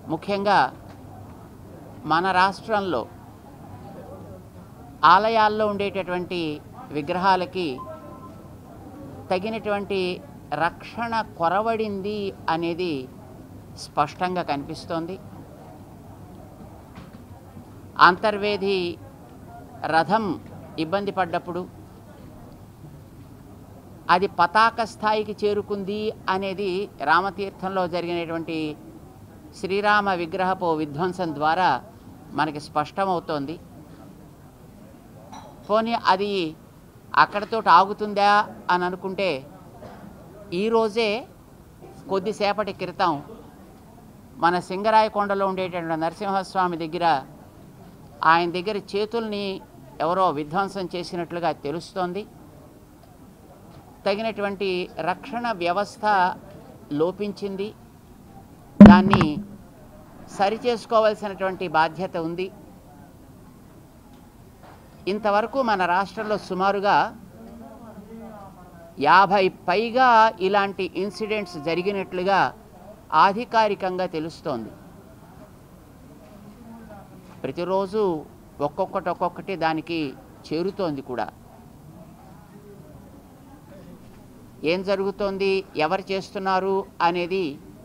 ముఖ్యంగా మన రాష్ట్రంలో ఆలయాల్లో ఉండేటటువంటి విగ్రహాలకి తగినటువంటి రక్షణ కొరవడింది అనేది స్పష్టంగా కనిపిస్తోంది అంతర్వేది రథం ఇబ్బంది పడ్డప్పుడు అది పతాక స్థాయికి చేరుకుంది అనేది రామతీర్థంలో జరిగినటువంటి శ్రీరామ విగ్రహపు విధ్వంసం ద్వారా మనకి స్పష్టమవుతోంది పోనీ అది అక్కడతో ఆగుతుందా అని అనుకుంటే ఈరోజే కొద్దిసేపటి క్రితం మన సింగరాయకొండలో ఉండేటటువంటి నరసింహస్వామి దగ్గర ఆయన దగ్గర చేతుల్ని ఎవరో విధ్వంసం చేసినట్లుగా తెలుస్తోంది తగినటువంటి రక్షణ వ్యవస్థ లోపించింది దాన్ని సరిచేసుకోవాల్సినటువంటి బాధ్యత ఉంది ఇంతవరకు మన రాష్ట్రంలో సుమారుగా యాభై పైగా ఇలాంటి ఇన్సిడెంట్స్ జరిగినట్లుగా ఆధికారికంగా తెలుస్తోంది ప్రతిరోజు ఒక్కొక్కటి ఒక్కొక్కటి దానికి చేరుతోంది కూడా ఏం జరుగుతోంది ఎవరు చేస్తున్నారు అనేది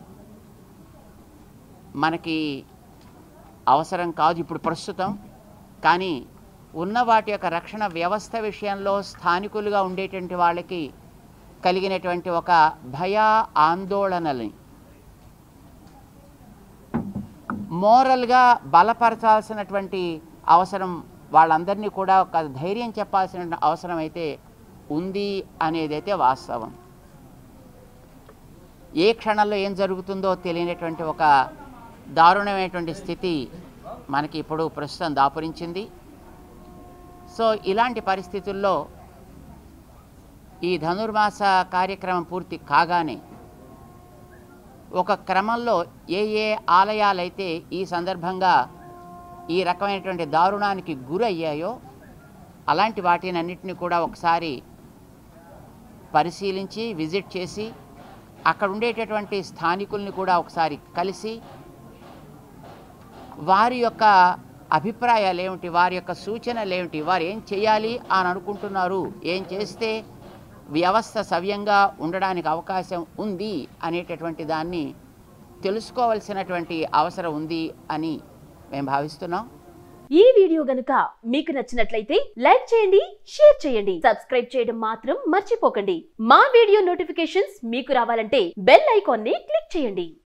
మనకి అవసరం కాదు ఇప్పుడు ప్రస్తుతం కానీ ఉన్న వాటి యొక్క రక్షణ వ్యవస్థ విషయంలో స్థానికులుగా ఉండేటువంటి వాళ్ళకి కలిగినటువంటి ఒక భయ ఆందోళనని మోరల్గా బలపరచాల్సినటువంటి అవసరం వాళ్ళందరినీ కూడా ఒక ధైర్యం చెప్పాల్సిన అవసరం అయితే ఉంది అనేదైతే వాస్తవం ఏ క్షణంలో ఏం జరుగుతుందో తెలియనటువంటి ఒక దారుణమైనటువంటి స్థితి మనకి ఇప్పుడు ప్రస్తుతం దాపురించింది సో ఇలాంటి పరిస్థితుల్లో ఈ ధనుర్మాస కార్యక్రమం పూర్తి కాగానే ఒక క్రమంలో ఏ ఏ ఆలయాలైతే ఈ సందర్భంగా ఈ రకమైనటువంటి దారుణానికి గురయ్యాయో అలాంటి వాటినన్నింటినీ కూడా ఒకసారి పరిశీలించి విజిట్ చేసి అక్కడ ఉండేటటువంటి స్థానికుల్ని కూడా ఒకసారి కలిసి వారి యొక్క అభిప్రాయాలు ఏమిటి వారి యొక్క సూచనలు ఏమిటి వారు ఏం చేయాలి అని అనుకుంటున్నారు ఏం చేస్తే వ్యవస్థ సవ్యంగా ఉండడానికి అవకాశం ఉంది అనేటటువంటి దాన్ని తెలుసుకోవాల్సినటువంటి అవసరం ఉంది అని మేము భావిస్తున్నాం ఈ వీడియో గనుక మీకు నచ్చినట్లయితే లైక్ చేయండి షేర్ చేయండి సబ్స్క్రైబ్ చేయడం మాత్రం మర్చిపోకండి మా వీడియో నోటిఫికేషన్స్ మీకు రావాలంటే బెల్ ఐకాన్ ని క్లిక్ చేయండి